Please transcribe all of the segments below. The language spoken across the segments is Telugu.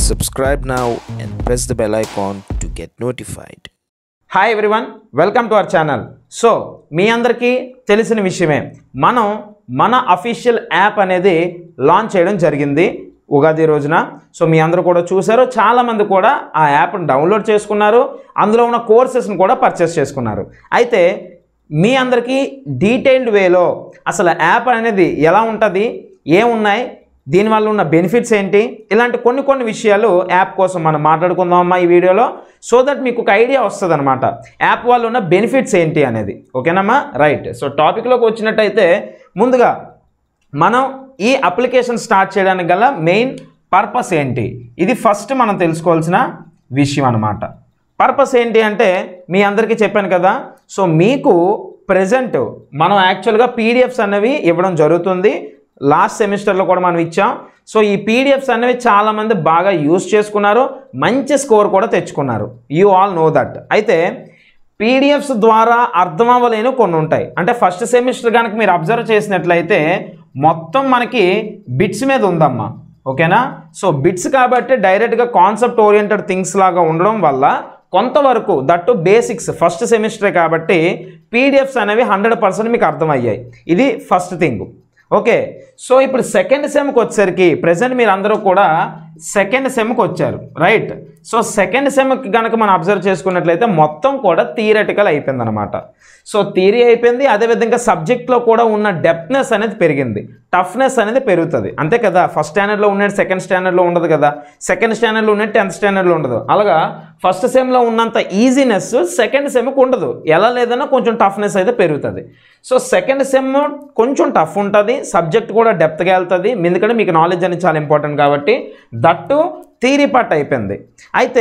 Subscribe now and press the bell icon to get notified. Hi everyone welcome to our channel so మీ అందరికీ తెలిసిన విషయమే మనం మన అఫీషియల్ యాప్ అనేది లాంచ్ చేయడం జరిగింది ఉగాది రోజున సో మీ అందరూ కూడా చూసారు చాలామంది కూడా ఆ యాప్ని డౌన్లోడ్ చేసుకున్నారు అందులో ఉన్న కోర్సెస్ని కూడా పర్చేస్ చేసుకున్నారు అయితే మీ అందరికీ డీటెయిల్డ్ వేలో అసలు యాప్ అనేది ఎలా ఉంటుంది ఏమున్నాయి దీనివల్ల ఉన్న బెనిఫిట్స్ ఏంటి ఇలాంటి కొన్ని కొన్ని విషయాలు యాప్ కోసం మనం మాట్లాడుకుందాం అమ్మా ఈ వీడియోలో సో దట్ మీకు ఒక ఐడియా వస్తుంది అనమాట యాప్ వల్ల ఉన్న బెనిఫిట్స్ ఏంటి అనేది ఓకేనమ్మా రైట్ సో టాపిక్లోకి వచ్చినట్టయితే ముందుగా మనం ఈ అప్లికేషన్ స్టార్ట్ చేయడానికి గల మెయిన్ పర్పస్ ఏంటి ఇది ఫస్ట్ మనం తెలుసుకోవాల్సిన విషయం అనమాట పర్పస్ ఏంటి అంటే మీ అందరికీ చెప్పాను కదా సో మీకు ప్రజెంట్ మనం యాక్చువల్గా పీడిఎఫ్స్ అనేవి ఇవ్వడం జరుగుతుంది లాస్ట్ సెమిస్టర్లో కూడా మనం ఇచ్చాం సో ఈ పీడిఎఫ్స్ అనేవి చాలామంది బాగా యూస్ చేసుకున్నారు మంచి స్కోర్ కూడా తెచ్చుకున్నారు యూ ఆల్ నో దట్ అయితే పీడిఎఫ్స్ ద్వారా అర్థం అవ్వలేని కొన్ని ఉంటాయి అంటే ఫస్ట్ సెమిస్టర్ కనుక మీరు అబ్జర్వ్ చేసినట్లయితే మొత్తం మనకి బిట్స్ మీద ఉందమ్మా ఓకేనా సో బిట్స్ కాబట్టి డైరెక్ట్గా కాన్సెప్ట్ ఓరియంటెడ్ థింగ్స్ లాగా ఉండడం వల్ల కొంతవరకు దట్టు బేసిక్స్ ఫస్ట్ సెమిస్టరే కాబట్టి పీడిఎఫ్స్ అనేవి హండ్రెడ్ పర్సెంట్ మీకు అర్థమయ్యాయి ఇది ఫస్ట్ థింగ్ ఓకే సో ఇప్పుడు సెకండ్ సెమ్కి వచ్చేసరికి ప్రజెంట్ మీరు అందరూ కూడా సెకండ్ సెమ్కి వచ్చారు రైట్ సో సెకండ్ సెమ్కి కనుక మనం అబ్జర్వ్ చేసుకున్నట్లయితే మొత్తం కూడా థియరటికల్ అయిపోయింది అనమాట సో థియరీ అయిపోయింది అదేవిధంగా సబ్జెక్ట్లో కూడా ఉన్న డెప్త్నెస్ అనేది పెరిగింది టఫ్నెస్ అనేది పెరుగుతుంది అంతే కదా ఫస్ట్ స్టాండర్డ్లో ఉన్నట్టు సెకండ్ స్టాండర్డ్లో ఉండదు కదా సెకండ్ స్టాండర్డ్లో ఉన్నట్టు టెన్త్ స్టాండర్డ్లో ఉండదు అలాగా ఫస్ట్ సెమ్లో ఉన్నంత ఈజీనెస్ సెకండ్ సెమ్కి ఉండదు ఎలా లేదన్నా కొంచెం టఫ్నెస్ అయితే పెరుగుతుంది సో సెకండ్ సెమ్ కొంచెం టఫ్ ఉంటుంది సబ్జెక్ట్ కూడా డెప్త్గా వెళ్తుంది ఎందుకంటే మీకు నాలెడ్జ్ అనేది చాలా ఇంపార్టెంట్ కాబట్టి దట్టు థీరీ పార్ట్ అయిపోయింది అయితే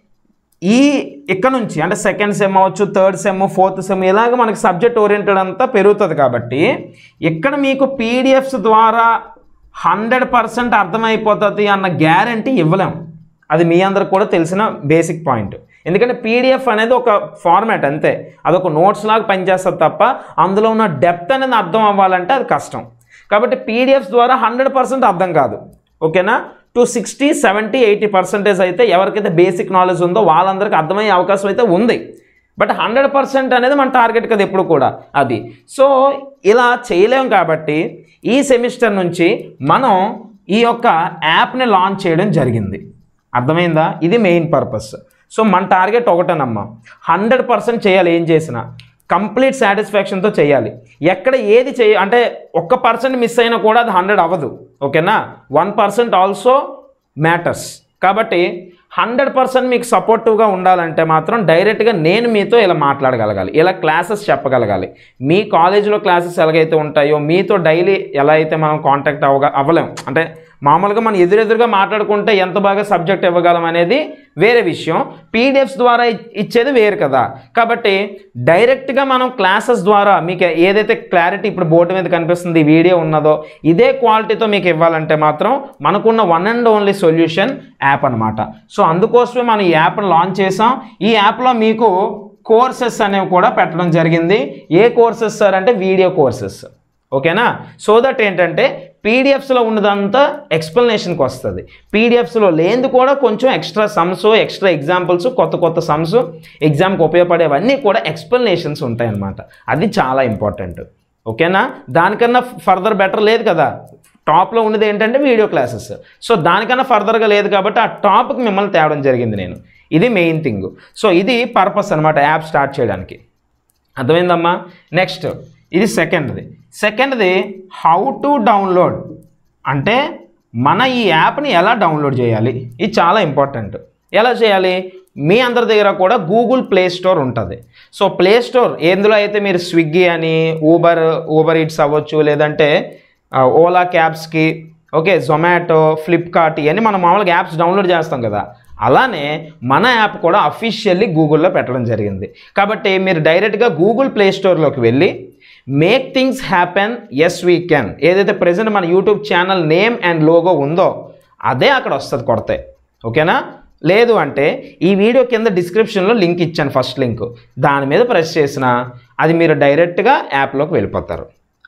ఈ ఇక్కడ నుంచి అంటే సెకండ్ సెమ్ అవ్వచ్చు థర్డ్ సెమ్ ఫోర్త్ సెమ్ ఇలాగ మనకి సబ్జెక్ట్ ఓరియంటెడ్ అంతా పెరుగుతుంది కాబట్టి ఇక్కడ మీకు పీడిఎఫ్స్ ద్వారా హండ్రెడ్ పర్సెంట్ అర్థమైపోతుంది అన్న గ్యారంటీ ఇవ్వలేం అది మీ అందరికి కూడా తెలిసిన బేసిక్ పాయింట్ ఎందుకంటే పీడిఎఫ్ అనేది ఒక ఫార్మాట్ అంతే అదొక నోట్స్ లాగా పనిచేస్తుంది తప్ప అందులో ఉన్న డెప్త్ అనేది అర్థం అవ్వాలంటే అది కష్టం కాబట్టి పీడిఎఫ్స్ ద్వారా హండ్రెడ్ పర్సెంట్ అర్థం కాదు ఓకేనా to sixty seventy eighty percentage అయితే ఎవరికైతే బేసిక్ నాలెడ్జ్ ఉందో వాళ్ళందరికీ అర్థమయ్యే అవకాశం అయితే ఉంది బట్ హండ్రెడ్ పర్సెంట్ అనేది మన టార్గెట్ కదా ఎప్పుడు కూడా అది సో ఇలా చేయలేం కాబట్టి ఈ సెమిస్టర్ నుంచి మనం ఈ యొక్క యాప్ని లాంచ్ చేయడం జరిగింది అర్థమైందా ఇది మెయిన్ పర్పస్ సో మన టార్గెట్ ఒకటేనమ్మా హండ్రెడ్ పర్సెంట్ చేయాలి ఏం చేసినా కంప్లీట్ సాటిస్ఫాక్షన్తో చేయాలి ఎక్కడ ఏది చేయ అంటే ఒక్క పర్సెంట్ మిస్ అయినా కూడా అది హండ్రెడ్ అవ్వదు ఓకేనా వన్ పర్సెంట్ ఆల్సో మ్యాటర్స్ కాబట్టి హండ్రెడ్ పర్సెంట్ మీకు సపోర్టివ్గా ఉండాలంటే మాత్రం డైరెక్ట్గా నేను మీతో ఇలా మాట్లాడగలగాలి ఇలా క్లాసెస్ చెప్పగలగాలి మీ కాలేజీలో క్లాసెస్ ఎలాగైతే ఉంటాయో మీతో డైలీ ఎలా అయితే మనం కాంటాక్ట్ అవ్వగ అవ్వలేం అంటే మామూలుగా మనం ఎదురెదురుగా మాట్లాడుకుంటే ఎంత బాగా సబ్జెక్ట్ ఇవ్వగలం అనేది వేరే విషయం పీడిఎఫ్స్ ద్వారా ఇచ్చేది వేరు కదా కాబట్టి డైరెక్ట్గా మనం క్లాసెస్ ద్వారా మీకు ఏదైతే క్లారిటీ ఇప్పుడు బోర్డు మీద కనిపిస్తుంది వీడియో ఉన్నదో ఇదే క్వాలిటీతో మీకు ఇవ్వాలంటే మాత్రం మనకున్న one and only solution app అనమాట సో అందుకోసమే మనం ఈ యాప్ను లాంచ్ చేసాం ఈ యాప్లో మీకు కోర్సెస్ అనేవి కూడా పెట్టడం జరిగింది ఏ కోర్సెస్ సార్ అంటే వీడియో కోర్సెస్ ఓకేనా సో దట్ ఏంటంటే పీడిఎఫ్స్లో ఉన్నదంతా ఎక్స్ప్లెనేషన్కి వస్తుంది పీడిఎఫ్స్లో లేనిది కూడా కొంచెం ఎక్స్ట్రా సమ్స్ ఎక్స్ట్రా ఎగ్జాంపుల్స్ కొత్త కొత్త సమ్స్ ఎగ్జామ్కి ఉపయోగపడేవన్నీ కూడా ఎక్స్ప్లెనేషన్స్ ఉంటాయి అన్నమాట అది చాలా ఇంపార్టెంట్ ఓకేనా దానికన్నా ఫర్దర్ బెటర్ లేదు కదా టాప్లో ఉన్నది ఏంటంటే వీడియో క్లాసెస్ సో దానికన్నా ఫర్దర్గా లేదు కాబట్టి ఆ టాప్కి మిమ్మల్ని తేవడం జరిగింది నేను ఇది మెయిన్ థింగ్ సో ఇది పర్పస్ అనమాట యాప్ స్టార్ట్ చేయడానికి అర్థమైందమ్మా నెక్స్ట్ ఇది సెకండ్ది సెకండ్ది హౌ టు డౌన్లోడ్ అంటే మన ఈ యాప్ని ఎలా డౌన్లోడ్ చేయాలి ఇది చాలా ఇంపార్టెంట్ ఎలా చేయాలి మీ అందరి దగ్గర కూడా గూగుల్ ప్లే స్టోర్ ఉంటుంది సో ప్లే స్టోర్ ఎందులో అయితే మీరు స్విగ్గీ అని ఊబర్ ఊబర్ ఈట్స్ అవ్వచ్చు లేదంటే ఆ, ఓలా క్యాబ్స్కి ఓకే జొమాటో ఫ్లిప్కార్ట్ ఇవన్నీ మనం మామూలుగా యాప్స్ డౌన్లోడ్ చేస్తాం కదా అలానే మన యాప్ కూడా అఫీషియల్లీ గూగుల్లో పెట్టడం జరిగింది కాబట్టి మీరు డైరెక్ట్గా గూగుల్ ప్లే స్టోర్లోకి వెళ్ళి make things happen yes we can ఏదైతే ప్రజెంట్ మన YouTube channel name and logo ఉందో అదే అక్కడ వస్తుంది కొడితే ఓకేనా లేదు అంటే ఈ వీడియో కింద డిస్క్రిప్షన్లో లింక్ ఇచ్చాను ఫస్ట్ లింక్ దాని మీద ప్రెస్ చేసిన అది మీరు డైరెక్ట్గా యాప్లోకి వెళ్ళిపోతారు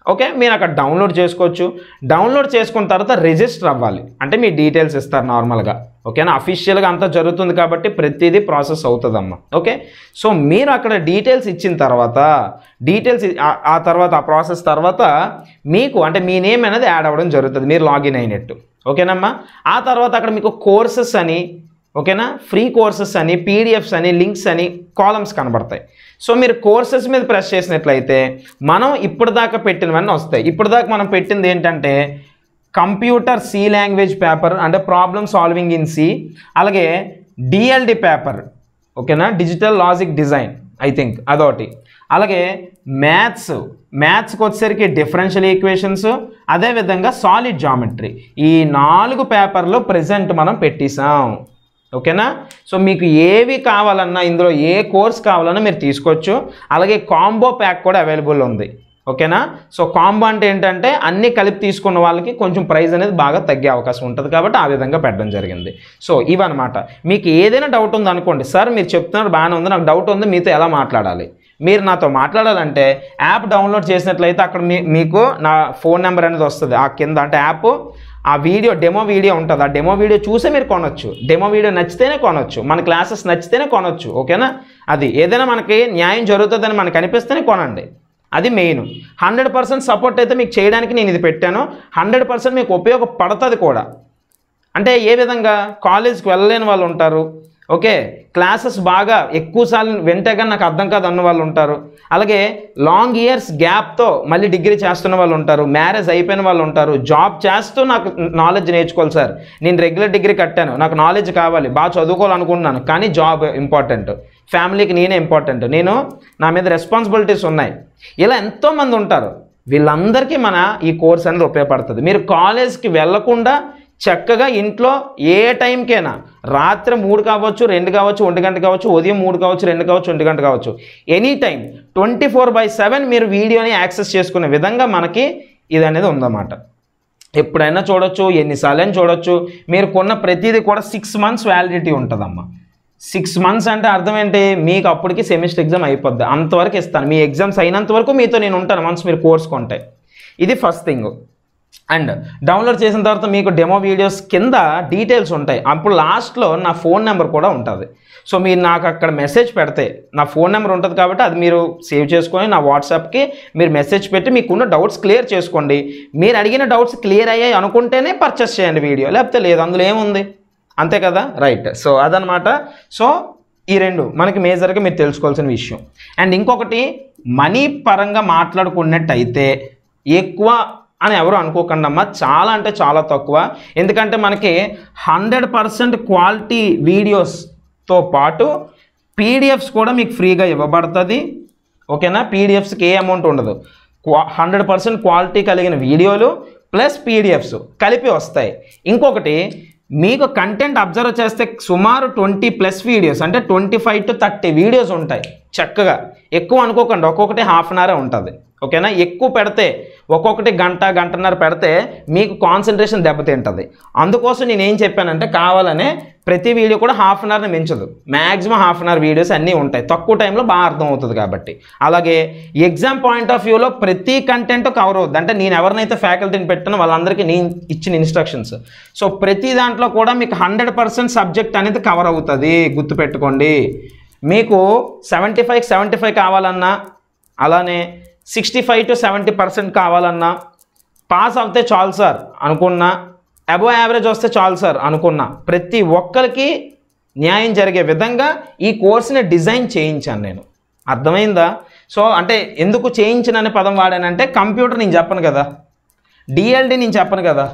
ఓకే మీరు అక్కడ డౌన్లోడ్ చేసుకోవచ్చు డౌన్లోడ్ చేసుకున్న తర్వాత రిజిస్టర్ అవ్వాలి అంటే మీ డీటెయిల్స్ ఇస్తారు నార్మల్గా ఓకేనా అఫీషియల్గా అంతా జరుగుతుంది కాబట్టి ప్రతిదీ ప్రాసెస్ అవుతుందమ్మా ఓకే సో మీరు అక్కడ డీటెయిల్స్ ఇచ్చిన తర్వాత డీటెయిల్స్ ఇ- ఆ- ఆ తర్వాత ఆ ప్రాసెస్ తర్వాత మీకు అంటే మీ నేమ్ అనేది యాడ్ అవ్వడం జరుగుతుంది మీరు లాగిన్ అయినట్టు ఓకేనమ్మా ఆ తర్వాత అక్కడ మీకు కోర్సెస్ అని ఓకేనా ఫ్రీ కోర్సెస్ అని పీడిఎఫ్స్ అని లింక్స్ అని కాలమ్స్ కనబడతాయి సో మీరు కోర్సెస్ మీద ప్రెస్ చేసినట్లయితే మనం ఇప్పటిదాకా పెట్టినవన్నీ వస్తాయి ఇప్పటిదాకా మనం పెట్టింది ఏంటంటే కంప్యూటర్ సి లాంగ్వేజ్ పేపర్ అంటే ప్రాబ్లమ్ సాల్వింగ్ ఇన్ సి అలాగే డిఎల్డి పేపర్ ఓకేనా digital logic design I think అదొకటి అలాగే మ్యాథ్స్ మ్యాథ్స్కి వచ్చేసరికి డిఫరెన్షియల్ ఈక్వేషన్స్ అదేవిధంగా సాలిడ్ జామెట్రీ ఈ నాలుగు పేపర్లు ప్రజెంట్ మనం పెట్టేసాం ఓకేనా సో మీకు ఏవి కావాలన్నా ఇందులో ఏ కోర్స్ కావాలన్నా మీరు తీసుకోవచ్చు అలాగే కాంబో ప్యాక్ కూడా అవైలబుల్ ఉంది ఓకేనా సో కాంబో అంటే ఏంటంటే అన్ని కలిపి తీసుకున్న వాళ్ళకి కొంచెం ప్రైస్ అనేది బాగా తగ్గే అవకాశం ఉంటుంది కాబట్టి ఆ విధంగా పెట్టడం జరిగింది సో ఇవన్నమాట మీకు ఏదైనా డౌట్ ఉంది అనుకోండి సార్ మీరు చెప్తున్నారు బాగానే ఉంది నాకు డౌట్ ఉంది మీతో ఎలా మాట్లాడాలి మీరు నాతో మాట్లాడాలంటే యాప్ డౌన్లోడ్ చేసినట్లయితే అక్కడ మీ మీకు నా ఫోన్ నెంబర్ అనేది వస్తుంది ఆ కింద అంటే యాప్ ఆ వీడియో డెమో వీడియో ఉంటుంది ఆ డెమో వీడియో చూసే మీరు కొనొచ్చు డెమో వీడియో నచ్చితేనే కొనొచ్చు మన క్లాసెస్ నచ్చితేనే కొనొచ్చు ఓకేనా అది ఏదైనా మనకి న్యాయం జరుగుతుందని మనకు అనిపిస్తేనే కొనండి అది మెయిన్ హండ్రెడ్ పర్సెంట్ సపోర్ట్ అయితే మీకు చేయడానికి నేను ఇది పెట్టాను హండ్రెడ్ పర్సెంట్ మీకు ఉపయోగపడుతుంది కూడా అంటే ఏ విధంగా కాలేజ్కి వెళ్ళలేని వాళ్ళు ఉంటారు ఓకే క్లాసెస్ బాగా ఎక్కువసార్లు వింటే కానీ నాకు అర్థం కాదు అన్న వాళ్ళు ఉంటారు అలాగే లాంగ్ ఇయర్స్ గ్యాప్తో మళ్ళీ డిగ్రీ చేస్తున్న వాళ్ళు ఉంటారు మ్యారేజ్ అయిపోయిన వాళ్ళు ఉంటారు జాబ్ చేస్తూ నాకు నాలెడ్జ్ నేర్చుకోవాలి సార్ నేను రెగ్యులర్ డిగ్రీ కట్టాను నాకు నాలెడ్జ్ కావాలి బాగా చదువుకోవాలనుకుంటున్నాను కానీ జాబ్ ఇంపార్టెంట్ ఫ్యామిలీకి నేనే ఇంపార్టెంట్ నేను నా మీద రెస్పాన్సిబిలిటీస్ ఉన్నాయి ఇలా ఎంతోమంది ఉంటారు వీళ్ళందరికీ మన ఈ కోర్స్ అనేది ఉపయోగపడుతుంది మీరు కాలేజ్కి వెళ్ళకుండా చక్కగా ఇంట్లో ఏ టైంకైనా రాత్రి మూడు కావచ్చు రెండు కావచ్చు ఒంటి గంట కావచ్చు ఉదయం మూడు కావచ్చు రెండు కావచ్చు ఒంటి గంట కావచ్చు any time twenty four by seven మీరు వీడియోని యాక్సెస్ చేసుకునే విధంగా మనకి ఇది అనేది ఉందన్నమాట ఎప్పుడైనా చూడొచ్చు ఎన్నిసార్లైనా చూడొచ్చు మీరు కొన్న ప్రతిదీ కూడా సిక్స్ మంత్స్ వ్యాలిడిటీ ఉంటుందమ్మా సిక్స్ మంత్స్ అంటే అర్థం ఏంటి మీకు అప్పటికి సెమిస్టర్ ఎగ్జామ్ అయిపోద్ది అంతవరకు ఇస్తాను మీ ఎగ్జామ్స్ అయినంత వరకు మీతో నేను ఉంటాను వన్స్ మీరు కోర్స్ కొంటే ఇది ఫస్ట్ థింగ్ అండ్ డౌన్లోడ్ చేసిన తర్వాత మీకు డెమో వీడియోస్ కింద డీటెయిల్స్ ఉంటాయి అప్పుడు లాస్ట్లో నా ఫోన్ నెంబర్ కూడా ఉంటుంది సో మీరు నాకు అక్కడ మెసేజ్ పెడితే నా ఫోన్ నెంబర్ ఉంటుంది కాబట్టి అది మీరు సేవ్ చేసుకొని నా వాట్సాప్కి మీరు మెసేజ్ పెట్టి మీకున్న డౌట్స్ క్లియర్ చేసుకోండి మీరు అడిగిన డౌట్స్ క్లియర్ అయ్యాయి అనుకుంటేనే పర్చేస్ చేయండి వీడియో లేకపోతే లేదు అందులో ఏముంది అంతే కదా రైట్ సో అదనమాట సో ఈ రెండు మనకి మేజర్గా మీరు తెలుసుకోవాల్సిన విషయం అండ్ ఇంకొకటి మనీ పరంగా మాట్లాడుకున్నట్టయితే ఎక్కువ అని ఎవరు అనుకోకండి అమ్మా చాలా అంటే చాలా తక్కువ ఎందుకంటే మనకి హండ్రెడ్ పర్సెంట్ క్వాలిటీ వీడియోస్తో పాటు పీడిఎఫ్స్ కూడా మీకు ఫ్రీగా ఇవ్వబడుతుంది ఓకేనా పీడిఎఫ్స్కి ఏ అమౌంట్ ఉండదు క్వా హండ్రెడ్ పర్సెంట్ క్వాలిటీ కలిగిన వీడియోలు ప్లస్ పీడిఎఫ్స్ కలిపి వస్తాయి ఇంకొకటి మీకు కంటెంట్ అబ్జర్వ్ చేస్తే సుమారు ట్వంటీ ప్లస్ వీడియోస్ అంటే twenty five to thirty videos ఉంటాయి చక్కగా ఎక్కువ అనుకోకండి ఒక్కొక్కటి హాఫ్ అన్ అవరే ఉంటుంది ఓకేనా ఎక్కువ పెడితే ఒక్కొక్కటి గంట గంటన్నర పెడితే మీకు కాన్సన్ట్రేషన్ దెబ్బతింటుంది అందుకోసం నేను ఏం చెప్పానంటే కావాలనే ప్రతి వీడియో కూడా హాఫ్ అన్ అవర్ని మించదు maximum half an hour videos అన్నీ ఉంటాయి తక్కువ టైంలో బాగా అర్థం అవుతుంది కాబట్టి అలాగే ఎగ్జామ్ పాయింట్ ఆఫ్ వ్యూలో ప్రతి కంటెంట్ కవర్ అవుద్ది అంటే నేను ఎవరినైతే ఫ్యాకల్టీని పెట్టానో వాళ్ళందరికీ నేను ఇచ్చిన ఇన్స్ట్రక్షన్స్ సో ప్రతి దాంట్లో కూడా మీకు హండ్రెడ్ పర్సెంట్ సబ్జెక్ట్ అనేది కవర్ అవుతుంది గుర్తుపెట్టుకోండి మీకు సెవెంటీ ఫైవ్ సెవెంటీ ఫైవ్ కావాలన్నా అలానే sixty five to seventy percent కావాలన్నా పాస్ అవుతే చాలు సార్ అనుకున్నా అబో యావరేజ్ వస్తే చాలు సార్ అనుకున్నా ప్రతి ఒక్కరికి న్యాయం జరిగే విధంగా ఈ కోర్సుని డిజైన్ చేయించాను నేను అర్థమైందా సో అంటే ఎందుకు చేయించిన అనే పదం వాడానంటే కంప్యూటర్ నేను చెప్పను కదా డిఎల్డి నేను చెప్పను కదా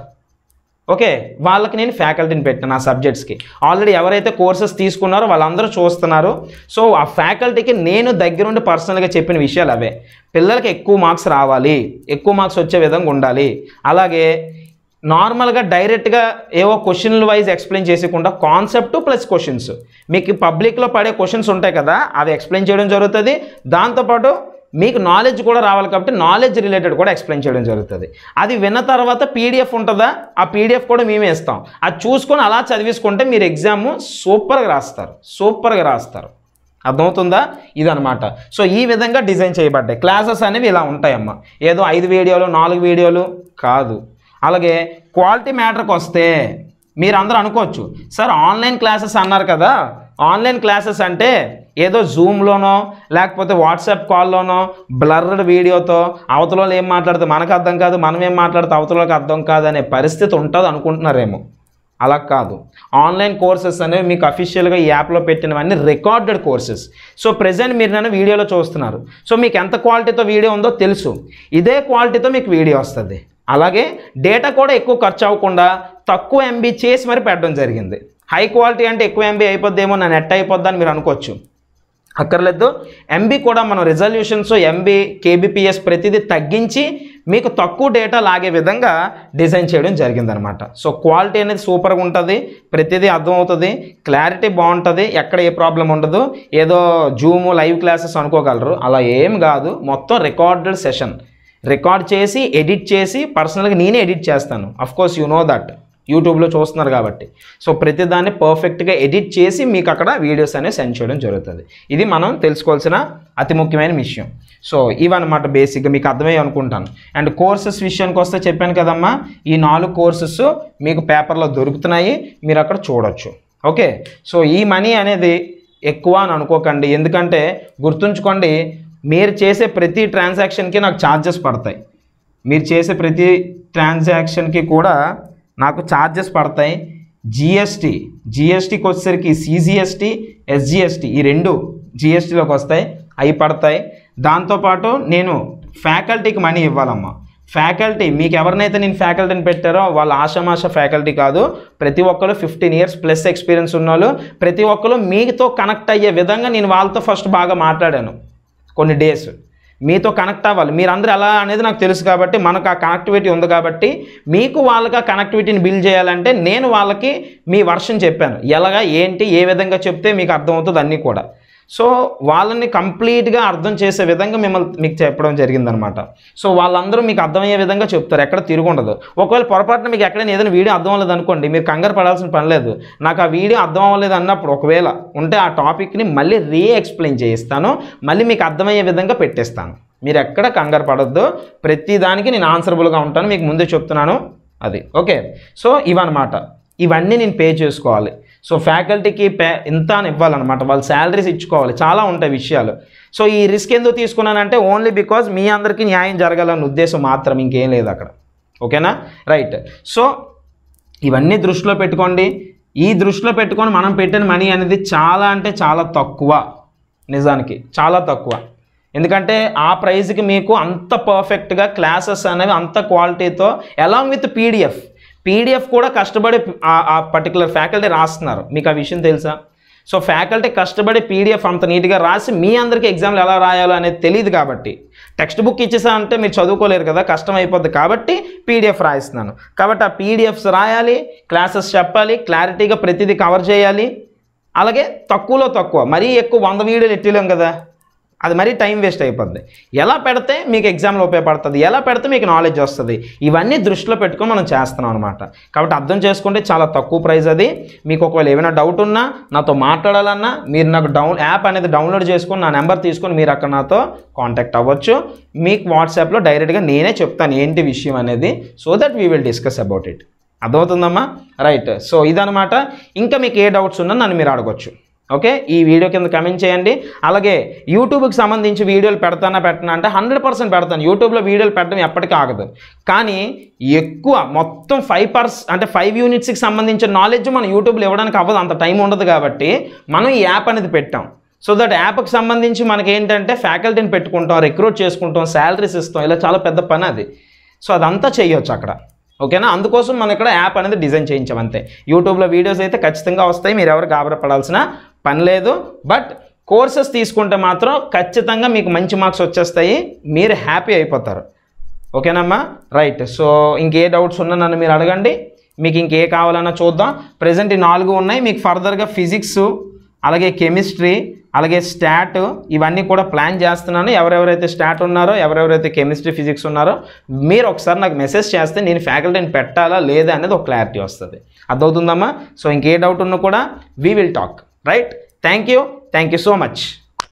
ఓకే వాళ్ళకి నేను ఫ్యాకల్టీని పెట్టాను ఆ సబ్జెక్ట్స్కి ఆల్రెడీ ఎవరైతే కోర్సెస్ తీసుకున్నారో వాళ్ళందరూ చూస్తున్నారు సో ఆ ఫ్యాకల్టీకి నేను దగ్గరుండి పర్సనల్గా చెప్పిన విషయాలు అవే పిల్లలకి ఎక్కువ మార్క్స్ రావాలి ఎక్కువ మార్క్స్ వచ్చే విధంగా ఉండాలి అలాగే నార్మల్గా డైరెక్ట్గా ఏవో క్వశ్చన్లు వైజ్ ఎక్స్ప్లెయిన్ చేసేకుండా కాన్సెప్ట్ ప్లస్ క్వశ్చన్స్ మీకు పబ్లిక్లో పడే క్వశ్చన్స్ ఉంటాయి కదా అవి ఎక్స్ప్లెయిన్ చేయడం జరుగుతుంది దాంతోపాటు మీకు నాలెడ్జ్ కూడా రావాలి కాబట్టి నాలెడ్జ్ రిలేటెడ్ కూడా ఎక్స్ప్లెయిన్ చేయడం జరుగుతుంది అది విన్న తర్వాత పీడిఎఫ్ ఉంటుందా ఆ పీడిఎఫ్ కూడా మేమే ఇస్తాం అది చూసుకొని అలా చదివేసుకుంటే మీరు ఎగ్జామ్ సూపర్గా రాస్తారు సూపర్గా రాస్తారు అర్థమవుతుందా ఇదనమాట సో ఈ విధంగా డిజైన్ చేయబడ్డాయి క్లాసెస్ అనేవి ఇలా ఉంటాయమ్మా ఏదో ఐదు వీడియోలు నాలుగు వీడియోలు కాదు అలాగే క్వాలిటీ మ్యాటర్కి వస్తే మీరు అందరూ అనుకోవచ్చు సార్ ఆన్లైన్ క్లాసెస్ అన్నారు కదా ఆన్లైన్ క్లాసెస్ అంటే ఏదో జూమ్లోనో లేకపోతే వాట్సాప్ కాల్లోనో బ్లర్డ్ వీడియోతో అవతల వాళ్ళు ఏం మాట్లాడితే మనకు అర్థం కాదు మనం ఏం మాట్లాడితే అవతల వాళ్ళకి అర్థం కాదు అనే పరిస్థితి ఉంటుంది అనుకుంటున్నారేమో అలా కాదు ఆన్లైన్ కోర్సెస్ అనేవి మీకు అఫీషియల్గా ఈ యాప్లో పెట్టినవన్నీ రికార్డెడ్ కోర్సెస్ సో ప్రజెంట్ మీరు నన్ను వీడియోలో చూస్తున్నారు సో మీకు ఎంత క్వాలిటీతో వీడియో ఉందో తెలుసు ఇదే క్వాలిటీతో మీకు వీడియో వస్తుంది అలాగే డేటా కూడా ఎక్కువ ఖర్చు అవ్వకుండా తక్కువ ఎంబీ చేసి మరి పెట్టడం జరిగింది హై క్వాలిటీ అంటే ఎక్కువ ఎంబీ అయిపోద్దేమో నా నెట్ అయిపోద్ది అని మీరు అనుకోవచ్చు అక్కర్లేదు ఎంబీ కూడా మనం రిజల్యూషన్స్ ఎంబీ కేబీపీఎస్ ప్రతిదీ తగ్గించి మీకు తక్కువ డేటా లాగే విధంగా డిజైన్ చేయడం జరిగిందనమాట సో క్వాలిటీ అనేది సూపర్గా ఉంటుంది ప్రతిదీ అర్థమవుతుంది క్లారిటీ బాగుంటుంది ఎక్కడ ఏ ప్రాబ్లం ఉండదు ఏదో జూము లైవ్ క్లాసెస్ అనుకోగలరు అలా ఏం కాదు మొత్తం రికార్డెడ్ సెషన్ రికార్డ్ చేసి ఎడిట్ చేసి పర్సనల్గా నేనే ఎడిట్ చేస్తాను of course you know that యూట్యూబ్లో చూస్తున్నారు కాబట్టి సో ప్రతిదాన్ని పర్ఫెక్ట్గా ఎడిట్ చేసి మీకు అక్కడ వీడియోస్ అనేవి సెండ్ చేయడం జరుగుతుంది ఇది మనం తెలుసుకోవాల్సిన అతి ముఖ్యమైన విషయం సో ఇవన్నమాట బేసిక్గా మీకు అర్థమయ్యి అనుకుంటాను అండ్ కోర్సెస్ విషయానికి వస్తే చెప్పాను కదమ్మా ఈ నాలుగు కోర్సెస్ మీకు పేపర్లో దొరుకుతున్నాయి మీరు అక్కడ చూడొచ్చు ఓకే సో ఈ మనీ అనేది ఎక్కువ అని అనుకోకండి ఎందుకంటే గుర్తుంచుకోండి మీరు చేసే ప్రతి ట్రాన్సాక్షన్కి నాకు ఛార్జెస్ పడతాయి మీరు చేసే ప్రతి ట్రాన్సాక్షన్కి కూడా నాకు ఛార్జెస్ పడతాయి జిఎస్టీ జిఎస్టీకి వచ్చేసరికి సిజిఎస్టీ ఎస్జిఎస్టీ ఈ రెండు జిఎస్టీలోకి వస్తాయి అవి పడతాయి దాంతోపాటు నేను ఫ్యాకల్టీకి మనీ ఇవ్వాలమ్మా ఫ్యాకల్టీ మీకు ఎవరినైతే నేను ఫ్యాకల్టీని పెట్టారో వాళ్ళ ఆషామాష ఫ్యాకల్టీ కాదు ప్రతి ఒక్కరు ఫిఫ్టీన్ ఇయర్స్ ప్లస్ ఎక్స్పీరియన్స్ ఉన్నోళ్ళు ప్రతి ఒక్కరు మీతో కనెక్ట్ అయ్యే విధంగా నేను వాళ్ళతో ఫస్ట్ బాగా మాట్లాడాను కొన్ని డేస్ మీతో కనెక్ట్ అవ్వాలి మీరందరూ ఎలా అనేది నాకు తెలుసు కాబట్టి మనకు ఆ కనెక్టివిటీ ఉంది కాబట్టి మీకు వాళ్ళకి ఆ కనెక్టివిటీని బిల్డ్ చేయాలంటే నేను వాళ్ళకి మీ వర్షన్ చెప్పాను ఎలాగా ఏంటి ఏ విధంగా చెప్తే మీకు అర్థమవుతుంది అన్నీ కూడా సో వాళ్ళని కంప్లీట్గా అర్థం చేసే విధంగా మిమ్మల్ని మీకు చెప్పడం జరిగిందనమాట సో వాళ్ళందరూ మీకు అర్థమయ్యే విధంగా చెప్తారు ఎక్కడ తిరుగుండదు ఒకవేళ పొరపాటున మీకు ఎక్కడైనా ఏదైనా వీడియో అర్థం అవ్వలేదు అనుకోండి మీరు కంగారు పడాల్సిన పని లేదు నాకు ఆ వీడియో అర్థం అవ్వలేదు అన్నప్పుడు ఒకవేళ ఉంటే ఆ టాపిక్ని మళ్ళీ రీ ఎక్స్ప్లెయిన్ చేయిస్తాను మళ్ళీ మీకు అర్థమయ్యే విధంగా పెట్టేస్తాను మీరు ఎక్కడ కంగారు పడొద్దు ప్రతి దానికి నేను ఆన్సరబుల్గా ఉంటాను మీకు ముందే చెప్తున్నాను అది ఓకే సో ఇవన్నమాట ఇవన్నీ నేను పే చేసుకోవాలి సో ఫ్యాకల్టీకి పే ఇంత అని ఇవ్వాలన్నమాట వాళ్ళు శాలరీస్ ఇచ్చుకోవాలి చాలా ఉంటాయి విషయాలు సో ఈ రిస్క్ ఎందుకు తీసుకున్నానంటే ఓన్లీ బికాజ్ మీ అందరికీ న్యాయం జరగాలన్న ఉద్దేశం మాత్రం ఇంకేం లేదు అక్కడ ఓకేనా రైట్ సో ఇవన్నీ దృష్టిలో పెట్టుకోండి ఈ దృష్టిలో పెట్టుకొని మనం పెట్టిన మనీ అనేది చాలా అంటే చాలా తక్కువ నిజానికి చాలా తక్కువ ఎందుకంటే ఆ ప్రైస్కి మీకు అంత పర్ఫెక్ట్గా క్లాసెస్ అనేవి అంత క్వాలిటీతో అలాంగ్ విత్ పీడిఎఫ్ పీడిఎఫ్ కూడా కష్టపడి ఆ- ఆ పర్టికులర్ ఫ్యాకల్టీ రాస్తున్నారు మీకు ఆ విషయం తెలుసా సో ఫ్యాకల్టీ కష్టపడి పీడిఎఫ్ అంత నీట్గా రాసి మీ అందరికీ ఎగ్జామ్లు ఎలా రాయాలో అనేది తెలియదు కాబట్టి టెక్స్ట్ బుక్ ఇచ్చేసా అంటే మీరు చదువుకోలేరు కదా కష్టం అయిపోద్ది కాబట్టి పీడిఎఫ్ రాయిస్తున్నాను కాబట్టి ఆ పీడిఎఫ్స్ రాయాలి క్లాసెస్ చెప్పాలి క్లారిటీగా ప్రతిదీ కవర్ చేయాలి అలాగే తక్కువలో తక్కువ మరీ ఎక్కువ వంద వీడియోలు ఎట్టలేం కదా అది మరీ టైం వేస్ట్ అయిపోద్ది ఎలా పెడితే మీకు ఎగ్జామ్లో ఉపయోగపడుతుంది ఎలా పెడితే మీకు నాలెడ్జ్ వస్తుంది ఇవన్నీ దృష్టిలో పెట్టుకొని మనం చేస్తున్నాం అనమాట కాబట్టి అర్థం చేసుకుంటే చాలా తక్కువ ప్రైస్ అది మీకు ఒకవేళ ఏమైనా డౌట్ ఉన్నా నాతో మాట్లాడాలన్నా మీరు నాకు డౌన్ యాప్ అనేది డౌన్లోడ్ చేసుకొని నా నెంబర్ తీసుకొని మీరు అక్కడ నాతో కాంటాక్ట్ అవ్వచ్చు మీకు వాట్సాప్లో డైరెక్ట్గా నేనే చెప్తాను ఏంటి విషయం అనేది so that we will discuss about it అర్థమవుతుందమ్మా రైట్ సో ఇదనమాట ఇంకా మీకు ఏ డౌట్స్ ఉన్నా నన్ను మీరు అడగొచ్చు ఓకే ఈ వీడియో కింద కమెంట్ చేయండి అలాగే యూట్యూబ్కి సంబంధించి వీడియోలు పెడతానా పెట్టనా అంటే హండ్రెడ్ పర్సెంట్ పెడతాను యూట్యూబ్లో వీడియోలు పెట్టడం ఎప్పటికీ ఆగదు కానీ ఎక్కువ మొత్తం ఫైవ్ పర్స్ అంటే ఫైవ్ యూనిట్స్కి సంబంధించిన నాలెడ్జ్ మనం యూట్యూబ్లో ఇవ్వడానికి అవ్వదు అంత టైం ఉండదు కాబట్టి మనం ఈ యాప్ అనేది పెట్టాం సో దట్ యాప్కి సంబంధించి మనకి ఏంటంటే ఫ్యాకల్టీని పెట్టుకుంటాం రిక్రూట్ చేసుకుంటాం శాలరీస్ ఇస్తాం ఇలా చాలా పెద్ద పని అది సో అదంతా చేయొచ్చు అక్కడ ఓకేనా అందుకోసం మనం ఇక్కడ యాప్ అనేది డిజైన్ చేయించాం అంతే యూట్యూబ్లో వీడియోస్ అయితే ఖచ్చితంగా వస్తాయి మీరు ఎవరు గాబరపడాల్సిన పని లేదు బట్ కోర్సెస్ తీసుకుంటే మాత్రం ఖచ్చితంగా మీకు మంచి మార్క్స్ వచ్చేస్తాయి మీరు హ్యాపీ అయిపోతారు ఓకేనమ్మా రైట్ సో ఇంకే డౌట్స్ ఉన్నా నన్ను మీరు అడగండి మీకు ఇంకే కావాలన్నా చూద్దాం ప్రజెంట్ ఈ నాలుగు ఉన్నాయి మీకు ఫర్దర్గా ఫిజిక్స్ అలాగే కెమిస్ట్రీ అలాగే స్టాట్ ఇవన్నీ కూడా ప్లాన్ చేస్తున్నాను ఎవరెవరైతే స్టాట్ ఉన్నారో ఎవరెవరైతే కెమిస్ట్రీ ఫిజిక్స్ ఉన్నారో మీరు ఒకసారి నాకు మెసేజ్ చేస్తే నేను ఫ్యాకల్టీని పెట్టాలా లేదా అనేది ఒక క్లారిటీ వస్తుంది అర్థమవుతుందమ్మా సో ఇంకే డౌట్ ఉన్నా కూడా we will talk right thank you thank you so much